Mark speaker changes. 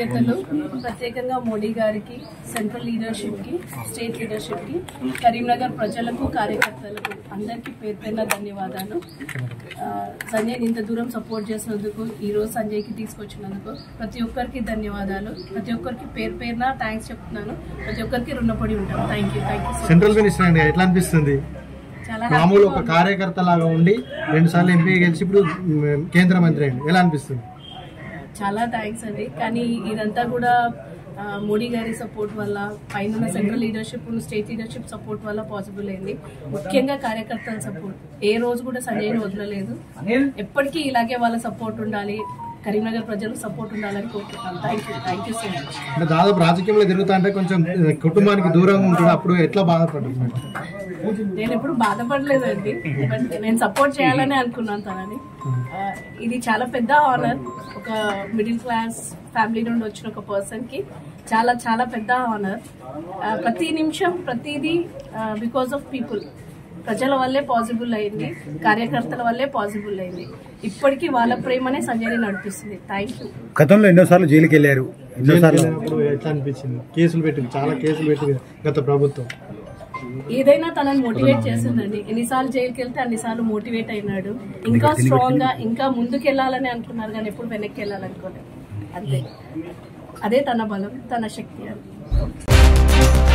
Speaker 1: కృతజ్ఞతలు ప్రత్యేకంగా మోడీ గారికి సెంట్రల్ లీడర్షిప్ కి స్టేట్ లీడర్షిప్ కి కరీంనగర్ ప్రజలకు కార్యకర్తలకు అందరికీ పేరు పేరున ధన్యవాదాలు ఆ, సంజయ్ ఇంత దూరం సపోర్ట్ చేసినందుకు ఈ రోజు సంజయ్కి తీసుకొచ్చినందుకు ప్రతి ఒక్కరికి ధన్యవాదాలు ప్రతి ఒక్కరికి పేరు పేరున థ్యాంక్స్ చెప్తున్నాను ప్రతి ఒక్కరికి రుణపడి ఉంటాను thank you thank you so
Speaker 2: central minister అండి ఎట్లా అనిపిస్తుంది
Speaker 1: చాలా
Speaker 2: మామూలు
Speaker 1: హ్యాపీగా
Speaker 2: ఒక కార్యకర్త లాగా ఉండి రెండు సార్లు ఎంపీ గెలిచి ఇప్పుడు మ్, కేంద్ర మంత్రి అయింది ఎలా అనిపిస్తుంది
Speaker 1: చాలా థ్యాంక్స్ అండి కానీ ఇదంతా కూడా ఆ, మోడీ గారి సపోర్ట్ వల్ల పైన central leadership state leadership support వల్ల పాసిబుల్ అయింది ముఖ్యంగా కార్యకర్తల సపోర్ట్ ఏ రోజు కూడా సంజయ్ని వదలలేదు ఎప్పటికీ ఇలాగే వాళ్ళ సపోర్ట్ ఉండాలి కరీంనగర్ ప్రజలకు సపోర్ట్ ఉండాలని కోరుకుంటాను thank you thank you so much
Speaker 2: అంటే దాదాపు రాజకీయంలో తిరుగుతా అంటే కొంచెం ఆ, కుటుంబానికి దూరంగా ఉంటాడు అప్పుడు ఎట్లా బాధపడుతున్నాడు
Speaker 1: నేను ఎప్పుడు బాధపడలేదండి బట్ నేను సపోర్ట్ చేయాలని అనుకున్నాను తనని ఆ, ఇది చాలా పెద్ద ఆనర్ ఒక మిడిల్ క్లాస్ ఫ్యామిలీ నుండి వచ్చిన ఒక పర్సన్ కి చాలా చాలా పెద్ద ఆనర్ ప్రతి నిమిషం ప్రతిదీ బికాస్ ఆఫ్ పీపుల్ ప్రజల వల్లే పాసిబుల్ అయింది కార్యకర్తల వల్లే పాసిబుల్ అయింది ఇప్పటికీ వాళ్ళ ప్రేమనే సంజయ్ని నడిపిస్తుంది థ్యాంక్ యూ
Speaker 3: గతంలో ఎన్నోసార్లు జైలుకి వెళ్ళారు ఎన్నోసార్లు
Speaker 2: ఇప్పుడు ఎట్లా అనిపించింది కేసులు పెట్టింది చాలా కేసులు పెట్టింది గత ప్రభుత్వం
Speaker 1: ఏదైనా తనని మోటివేట్ చేసిందండి ఎన్నిసార్లు జైలుకి వెళ్తే అన్నిసార్లు మోటివేట్ అయినాడు ఇంకా స్ట్రాంగ్ గా ఇంకా ముందుకు వెళ్ళాలని అనుకున్నారు కానీ ఎప్పుడు వెనక్కి వెళ్ళాలనుకోలేదు అంతే అదే తన బలం తన శక్తి అని